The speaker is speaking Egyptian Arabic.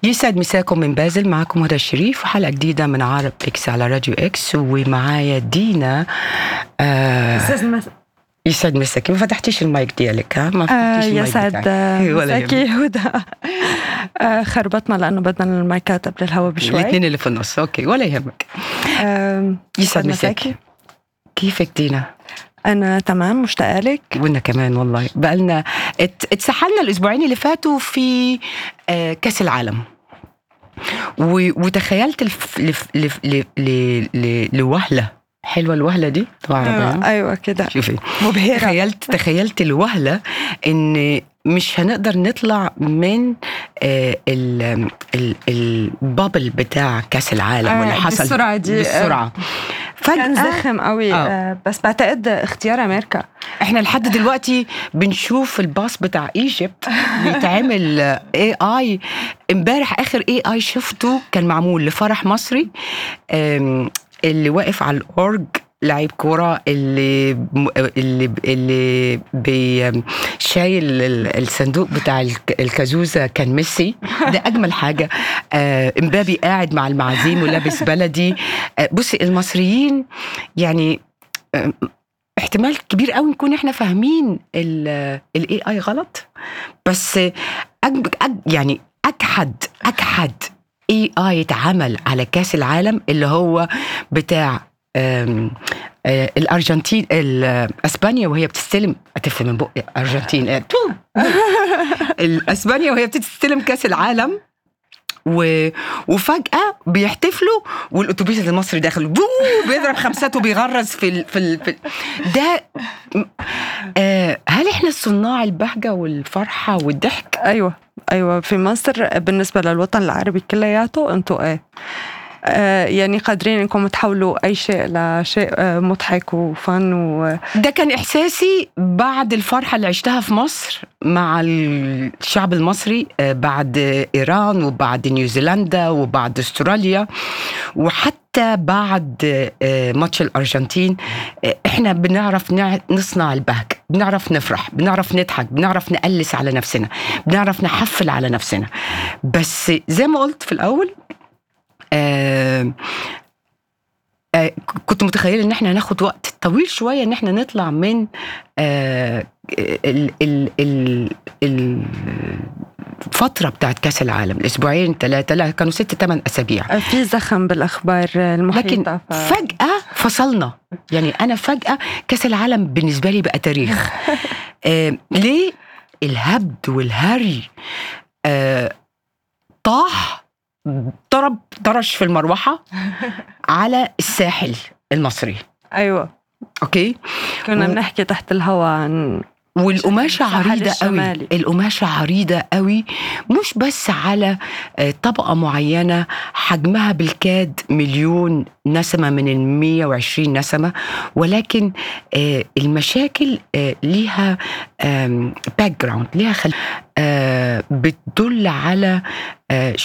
يسعد مساكم من بازل معكم هدى الشريف وحلقه جديده من عرب اكس على راديو اكس ومعايا دينا آه استاذ مس... يسعد مساكي ما فتحتيش المايك ديالك ها ما آه فتحتيش المايك يسعد بتاعك. آه، ولا مساكي يهمك. هدى آه خربطنا لانه بدنا المايكات قبل الهوا بشوي الاثنين اللي في النص اوكي ولا يهمك آه يسعد مساكي كيفك دينا انا تمام مشتاقه لك وانا كمان والله بقالنا ات- اتسحلنا الاسبوعين اللي فاتوا في آه، كاس العالم و- وتخيلت الف... لف... لف... ل... ل... ل... لوهله حلوه الوهله دي طبعا ايوه, أيوة كده شوفي مبهره تخيلت تخيلت الوهله ان مش هنقدر نطلع من آه، ال ال البابل بتاع كاس العالم آه، واللي حصل بالسرعة دي، آه. بالسرعه كان فجاه زخم قوي آه. آه. بس بعتقد اختيار امريكا احنا لحد دلوقتي بنشوف الباص بتاع ايجيبت بيتعمل اي اي امبارح اخر اي اي شفته كان معمول لفرح مصري أم، اللي واقف على الاورج لعيب كوره اللي اللي اللي بي شايل ال- الصندوق بتاع الك- الكازوزه كان ميسي ده اجمل حاجه آه، امبابي قاعد مع المعازيم ولابس بلدي آه، بصي المصريين يعني آه، احتمال كبير قوي نكون احنا فاهمين الاي اي غلط بس أج أج يعني اجحد اجحد اي اي اتعمل على كاس العالم اللي هو بتاع آم، آه، الارجنتين ال- اسبانيا وهي بتستلم اتف من بق ارجنتين آه، تو. الاسبانيا وهي بتستلم كاس العالم و... وفجأة بيحتفلوا والأتوبيس المصري داخل بو بيضرب خمسات وبيغرز في ال... في, ال... في ال... ده آه هل احنا صناع البهجة والفرحة والضحك؟ ايوه ايوه في مصر بالنسبه للوطن العربي كلياته انتوا ايه آه يعني قادرين انكم تحولوا اي شيء لشيء آه مضحك وفن و... ده كان إحساسي بعد الفرحة اللي عشتها في مصر مع الشعب المصري آه، بعد إيران وبعد نيوزيلندا وبعد أستراليا وحتى بعد آه، ماتش الأرجنتين آه، إحنا بنعرف نع- نصنع البهجة بنعرف نفرح بنعرف نضحك بنعرف نقلس على نفسنا بنعرف نحفل على نفسنا بس زي ما قلت في الأول آه آه، كنت متخيله ان احنا هناخد وقت طويل شويه ان احنا نطلع من آه، ال ال ال ال الفتره بتاعت كاس العالم الاسبوعين ثلاثه لا كانوا ست ثمان اسابيع آه في زخم بالاخبار المحيطه لكن ف... فجاه فصلنا يعني انا فجاه كاس العالم بالنسبه لي بقى تاريخ آه ليه الهبد والهري آه طاح ضرب طرش في المروحه على الساحل المصري ايوه اوكي كنا و- بنحكي تحت الهواء عن والقماشه الساحل عريضه قوي الشمالي. القماشه عريضه قوي مش بس على آه، طبقه معينه حجمها بالكاد مليون نسمه من ال 120 نسمه ولكن آه، المشاكل آه، ليها باك جراوند ليها خل... آه، بتدل على آه،